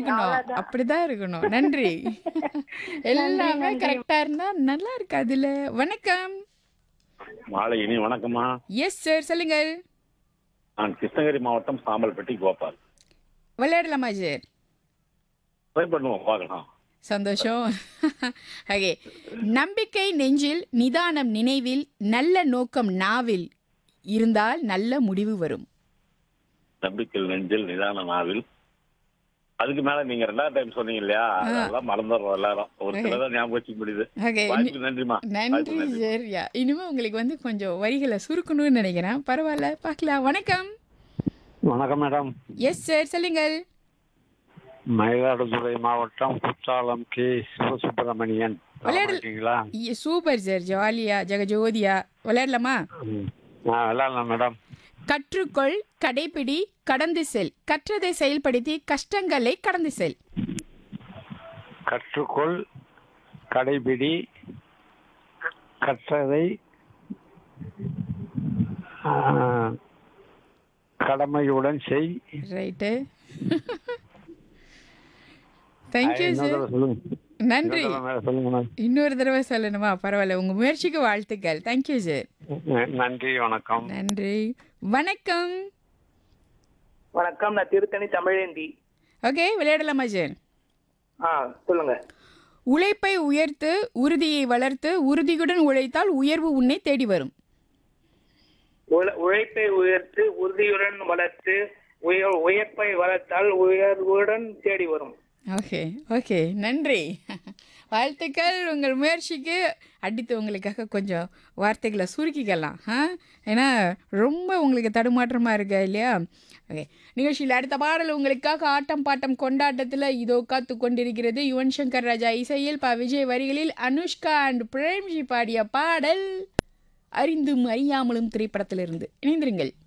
இருக்கணும் அவ்வளவுதான். அப்படிதான் இருக்கணும் நன்றி எல்லாமே நன்றி. கரெக்டா இருந்தா நல்லா இருக்கு அதுல வணக்கம் மாலை இனி வணக்கம்மா எஸ் சார் சொல்லுங்கள் நான் கிருஷ்ணகிரி மாவட்டம் சாம்பல்பட்டி கோபால் விளையாடலாமா சார் ட்ரை பண்ணுவோம் பார்க்கலாம் சந்தோஷம் ஓகே நம்பிக்கை நெஞ்சில் நிதானம் நினைவில் நல்ல நோக்கம் நாவில் இருந்தால் நல்ல முடிவு வரும் நம்பிக்கை நெஞ்சில் நிதான நாவில் அதுக்கு மேல நீங்க ரெண்டாவது டைம் சொன்னீங்க இல்லையா அதெல்லாம் மறந்துடுறோம் எல்லாரும் ஒரு சில தான் ஞாபகம் வச்சுக்க முடியுது ஓகே வாய்ப்புக்கு நன்றிமா நன்றி சார் யா இனிமே உங்களுக்கு வந்து கொஞ்சம் வரிகளை சுருக்கணும்னு நினைக்கிறேன் பரவாயில்ல பார்க்கலாம் வணக்கம் வணக்கம் மேடம் எஸ் சார் சொல்லுங்கள் மயிலாடுதுறை மாவட்டம் குற்றாலம் கே சிவசுப்பிரமணியன் விளையாடல்- இருக்கீங்களா இ- சூப்பர் சார் ஜாலியா ஜெகஜோதியா விளையாடலாமா ம். ஆ விளையாடலாம் மேடம் கற்றுக்கொள் கடைபிடி கடந்து செல் கற்றதை செயல்படுத்தி கஷ்டங்களை கடந்து செல் கற்றுக்கொள் கடைபிடி கற்றதை ஆ, கடமையுடன் செய் ரைட்டு தேங்க்யூ இன்னொரு சார் தடவை சொல்லுங்க நன்றி இன்னொரு தடவை மேடம் சொல்லுங்க மேடம் இன்னொரு தடவை சொல்லணுமா பரவாயில்ல உங்க முயற்சிக்கு வாழ்த்துக்கள் தேங்க்யூ சார் நன்றி வணக்கம் நன்றி வணக்கம் வணக்கம் நான் திருத்தணி தமிழேந்தி ஓகே விளையாடலாமா சார் ஆ சொல்லுங்க உழைப்பை உயர்த்து உறுதியை வளர்த்து உறுதியுடன் உழைத்தால் உயர்வு உன்னை தேடி வரும் உழ- உழைப்பை உயர்த்து உறுதியுடன் வளர்த்து உயர் உயர்ப்பை வளர்த்தால் உயர்வுடன் தேடி வரும் ஓகே ஓகே நன்றி வாழ்த்துக்கள் உங்கள் முயற்சிக்கு அடித்து உங்களுக்காக கொஞ்சம் வார்த்தைகளை சுருக்கிக்கலாம் ஆ ஏன்னா ரொம்ப உங்களுக்கு தடுமாற்றமாக இருக்கு இல்லையா ஓகே நிகழ்ச்சியில் அடுத்த பாடல் உங்களுக்காக ஆட்டம் பாட்டம் கொண்டாட்டத்தில் இதோ காத்து கொண்டிருக்கிறது யுவன் சங்கர் ராஜா இசையில் ப விஜய் வரிகளில் அனுஷ்கா அண்ட் பிரேம்ஜி பாடிய பாடல் அறிந்தும் அறியாமலும் திரைப்படத்திலிருந்து இணைந்திருங்கள்